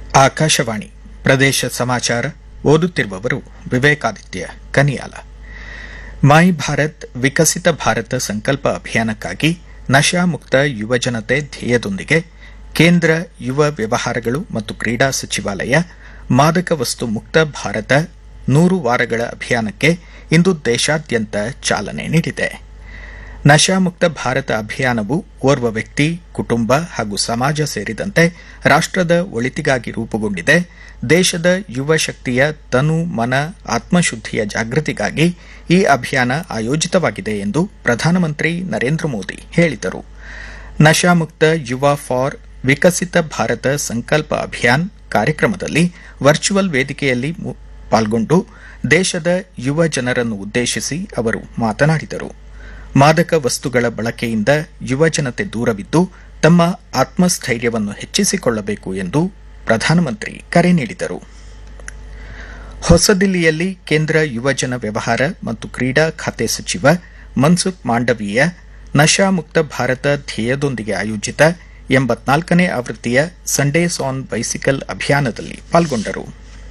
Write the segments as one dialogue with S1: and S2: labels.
S1: ಆಕಾಶವಾಣಿ ಪ್ರದೇಶ ಸಮಾಚಾರ ಓದುತ್ತಿರುವವರು ವಿವೇಕಾದಿತ್ಯ ಕನಿಯಾಲ ಮೈ ಭಾರತ್ ವಿಕಸಿತ ಭಾರತ ಸಂಕಲ್ಪ ಅಭಿಯಾನಕ್ಕಾಗಿ ನಶಾಮುಕ್ತ ಯುವಜನತೆ ಧ್ಯೇಯದೊಂದಿಗೆ ಕೇಂದ್ರ ಯುವ ವ್ಯವಹಾರಗಳು ಮತ್ತು ಕ್ರೀಡಾ ಸಚಿವಾಲಯ ಮಾದಕ ವಸ್ತು ಮುಕ್ತ ಭಾರತ ನೂರು ವಾರಗಳ ಅಭಿಯಾನಕ್ಕೆ ಇಂದು ದೇಶಾದ್ಯಂತ ಚಾಲನೆ ನೀಡಿದೆ ನಶಾಮುಕ್ತ ಭಾರತ ಅಭಿಯಾನವು ಓರ್ವ ವ್ಯಕ್ತಿ ಕುಟುಂಬ ಹಾಗೂ ಸಮಾಜ ಸೇರಿದಂತೆ ರಾಷ್ಟದ ಒಳಿತಿಗಾಗಿ ರೂಪುಗೊಂಡಿದೆ ದೇಶದ ಯುವ ಶಕ್ತಿಯ ತನು ಮನ ಆತ್ಮಶುದ್ಧಿಯ ಜಾಗೃತಿಗಾಗಿ ಈ ಅಭಿಯಾನ ಆಯೋಜಿತವಾಗಿದೆ ಎಂದು ಪ್ರಧಾನಮಂತ್ರಿ ನರೇಂದ್ರ ಮೋದಿ ಹೇಳಿದರು ನಶಾಮುಕ್ತ ಯುವ ಫಾರ್ ವಿಕಸಿತ ಭಾರತ ಸಂಕಲ್ಪ ಅಭಿಯಾನ್ ಕಾರ್ಯಕ್ರಮದಲ್ಲಿ ವರ್ಚುವಲ್ ವೇದಿಕೆಯಲ್ಲಿ ಮು- ಪಾಲ್ಗೊಂಡು ದೇಶದ ಯುವ ಜನರನ್ನು ಉದ್ದೇಶಿಸಿ ಅವರು ಮಾತನಾಡಿದರು ಮಾದಕ ವಸ್ತುಗಳ ಬಳಕೆಯಿಂದ ಯುವಜನತೆ ದೂರವಿದ್ದು ತಮ್ಮ ಆತ್ಮಸ್ಥೈರ್ಯವನ್ನು ಹೆಚ್ಚಿಸಿಕೊಳ್ಳಬೇಕು ಎಂದು ಪ್ರಧಾನಮಂತ್ರಿ ಕರೆ ನೀಡಿದರು ಹೊಸದಿಲ್ಲಿಯಲ್ಲಿ ಕೇಂದ್ರ ಯುವಜನ ವ್ಯವಹಾರ ಮತ್ತು ಕ್ರೀಡಾ ಖಾತೆ ಸಚಿವ ಮನ್ಸುಖ್ ಮಾಂಡವೀಯ ನಶಾಮುಕ್ತ ಭಾರತ ಧ್ಯೇಯದೊಂದಿಗೆ ಆಯೋಜಿತ ಎಂಬತ್ನಾಲ್ಕನೇ ಆವೃತ್ತಿಯ ಸಂಡೇಸ್ ಆನ್ ಬೈಸಿಕಲ್ ಅಭಿಯಾನದಲ್ಲಿ ಪಾಲ್ಗೊಂಡರು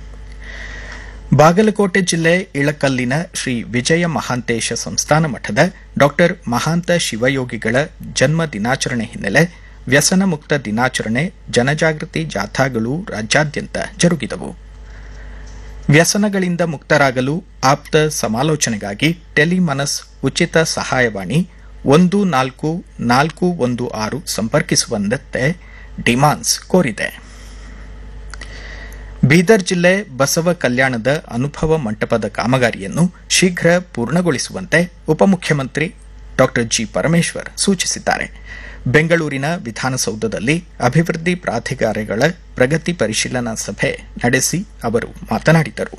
S1: ಬಾಗಲಕೋಟೆ ಜಿಲ್ಲೆ ಇಳಕಲ್ಲಿನ ಶ್ರೀ ವಿಜಯ ಮಹಾಂತೇಶ ಸಂಸ್ಥಾನ ಮಠದ ಡಾಕ್ಟರ್ ಮಹಾಂತ ಶಿವಯೋಗಿಗಳ ಜನ್ಮ ದಿನಾಚರಣೆ ಹಿನ್ನೆಲೆ ವ್ಯಸನ ಮುಕ್ತ ದಿನಾಚರಣೆ ಜನಜಾಗೃತಿ ಜಾಥಾಗಳು ರಾಜ್ಯಾದ್ಯಂತ ಜರುಗಿದವು ವ್ಯಸನಗಳಿಂದ ಮುಕ್ತರಾಗಲು ಆಪ್ತ ಸಮಾಲೋಚನೆಗಾಗಿ ಟೆಲಿಮನಸ್ ಉಚಿತ ಸಹಾಯವಾಣಿ ಒಂದು ನಾಲ್ಕು ನಾಲ್ಕು ಒಂದು ಆರು ಸಂಪರ್ಕಿಸುವಂತೆ ಡಿಮಾನ್ಸ್ ಕೋರಿದೆ ಬೀದರ್ ಜಿಲ್ಲೆ ಬಸವ ಕಲ್ಯಾಣದ ಅನುಭವ ಮಂಟಪದ ಕಾಮಗಾರಿಯನ್ನು ಶೀಘ್ರ ಪೂರ್ಣಗೊಳಿಸುವಂತೆ ಉಪಮುಖ್ಯಮಂತ್ರಿ ಡಾ ಜಿ ಪರಮೇಶ್ವರ್ ಸೂಚಿಸಿದ್ದಾರೆ ಬೆಂಗಳೂರಿನ ವಿಧಾನಸೌಧದಲ್ಲಿ ಅಭಿವೃದ್ಧಿ ಪ್ರಾಧಿಕಾರಗಳ ಪ್ರಗತಿ ಪರಿಶೀಲನಾ ಸಭೆ ನಡೆಸಿ ಅವರು ಮಾತನಾಡಿದರು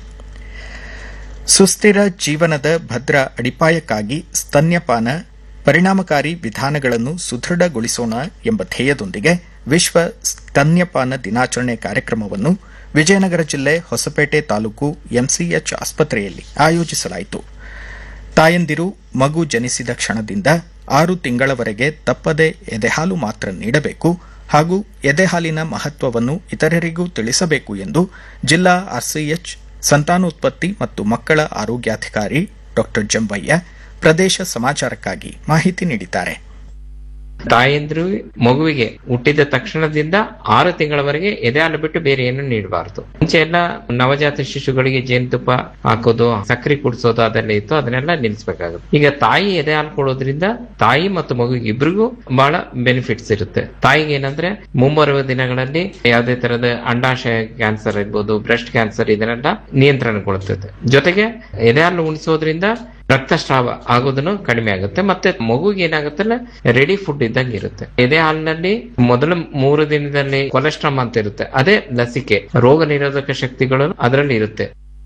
S1: ಸುಸ್ಥಿರ ಜೀವನದ ಭದ್ರ ಅಡಿಪಾಯಕ್ಕಾಗಿ ಸ್ತನ್ಯಪಾನ ಪರಿಣಾಮಕಾರಿ ವಿಧಾನಗಳನ್ನು ಸುದೃಢಗೊಳಿಸೋಣ ಎಂಬ ಧ್ಯೇಯದೊಂದಿಗೆ ವಿಶ್ವ ಸ್ತನ್ಯಪಾನ ದಿನಾಚರಣೆ ಕಾರ್ಯಕ್ರಮವನ್ನು ವಿಜಯನಗರ ಜಿಲ್ಲೆ ಹೊಸಪೇಟೆ ತಾಲೂಕು ಎಂಸಿಎಚ್ ಆಸ್ಪತ್ರೆಯಲ್ಲಿ ಆಯೋಜಿಸಲಾಯಿತು ತಾಯಂದಿರು ಮಗು ಜನಿಸಿದ ಕ್ಷಣದಿಂದ ಆರು ತಿಂಗಳವರೆಗೆ ತಪ್ಪದೆ ಎದೆಹಾಲು ಮಾತ್ರ ನೀಡಬೇಕು ಹಾಗೂ ಎದೆಹಾಲಿನ ಮಹತ್ವವನ್ನು ಇತರರಿಗೂ ತಿಳಿಸಬೇಕು ಎಂದು ಜಿಲ್ಲಾ ಆರ್ಸಿಎಚ್ ಸಂತಾನೋತ್ಪತ್ತಿ ಮತ್ತು ಮಕ್ಕಳ ಆರೋಗ್ಯಾಧಿಕಾರಿ ಡಾ ಜಂಬಯ್ಯ ಪ್ರದೇಶ ಸಮಾಚಾರಕ್ಕಾಗಿ ಮಾಹಿತಿ ನೀಡಿದ್ದಾರೆ
S2: ತಾಯಂದ್ರು ಮಗುವಿಗೆ ಹುಟ್ಟಿದ ತಕ್ಷಣದಿಂದ ಆರು ತಿಂಗಳವರೆಗೆ ಎದೆ ಹಾಲು ಬಿಟ್ಟು ಬೇರೆ ಏನು ನೀಡಬಾರದು ಮುಂಚೆ ಎಲ್ಲ ನವಜಾತ ಶಿಶುಗಳಿಗೆ ಜೇನುತುಪ್ಪ ಹಾಕೋದು ಸಕ್ಕರೆ ಕುಡಿಸೋದು ಅದೆಲ್ಲ ಇತ್ತು ಅದನ್ನೆಲ್ಲ ನಿಲ್ಲಿಸಬೇಕಾಗುತ್ತೆ ಈಗ ತಾಯಿ ಎದೆ ಹಾಲು ಕೊಡೋದ್ರಿಂದ ತಾಯಿ ಮತ್ತು ಮಗುವಿಗೆ ಇಬ್ರಿಗೂ ಬಹಳ ಬೆನಿಫಿಟ್ಸ್ ಇರುತ್ತೆ ತಾಯಿಗೆ ಏನಂದ್ರೆ ಮುಂಬರುವ ದಿನಗಳಲ್ಲಿ ಯಾವುದೇ ತರದ ಅಂಡಾಶಯ ಕ್ಯಾನ್ಸರ್ ಇರ್ಬೋದು ಬ್ರೆಸ್ಟ್ ಕ್ಯಾನ್ಸರ್ ಇದನ್ನೆಲ್ಲ ನಿಯಂತ್ರಣಗೊಳ್ಳುತ್ತದೆ ಜೊತೆಗೆ ಎದೆ ಹಾಲು ಉಣಿಸೋದ್ರಿಂದ ರಕ್ತಸ್ರಾವ ಆಗೋದನ್ನು ಕಡಿಮೆ ಆಗುತ್ತೆ ಮತ್ತೆ ಮಗುಗೆ ಏನಾಗುತ್ತಲ್ಲ ರೆಡಿ ಫುಡ್ ಇದ್ದಂಗೆ ಇರುತ್ತೆ ಎದೆ ಹಾಲಿನಲ್ಲಿ ಮೊದಲ ಮೂರು ದಿನದಲ್ಲಿ ಕೊಲೆಸ್ಟ್ರಾಮ್ ಅಂತ ಇರುತ್ತೆ ಅದೇ ಲಸಿಕೆ ರೋಗ ನಿರೋಧಕ ಶಕ್ತಿಗಳು ಅದರಲ್ಲಿ ಇರುತ್ತೆ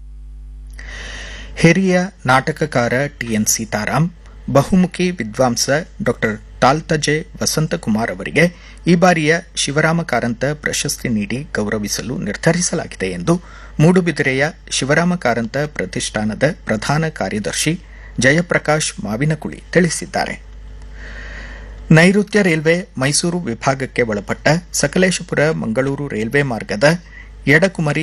S1: ಹಿರಿಯ ನಾಟಕಕಾರ ಟಿಎನ್ ಸೀತಾರಾಮ್ ಬಹುಮುಖಿ ವಿದ್ವಾಂಸ ಡಾ ತಾಲ್ತಜೆ ವಸಂತಕುಮಾರ್ ಅವರಿಗೆ ಈ ಬಾರಿಯ ಶಿವರಾಮ ಕಾರಂತ ಪ್ರಶಸ್ತಿ ನೀಡಿ ಗೌರವಿಸಲು ನಿರ್ಧರಿಸಲಾಗಿದೆ ಎಂದು ಮೂಡುಬಿದಿರೆಯ ಶಿವರಾಮ ಕಾರಂತ ಪ್ರತಿಷ್ಠಾನದ ಪ್ರಧಾನ ಕಾರ್ಯದರ್ಶಿ ಜಯಪ್ರಕಾಶ್ ಮಾವಿನಕುಳಿ ತಿಳಿಸಿದ್ದಾರೆ ನೈಋತ್ಯ ರೈಲ್ವೆ ಮೈಸೂರು ವಿಭಾಗಕ್ಕೆ ಒಳಪಟ್ಟ ಸಕಲೇಶಪುರ ಮಂಗಳೂರು ರೈಲ್ವೆ ಮಾರ್ಗದ ಎಡಕುಮರಿ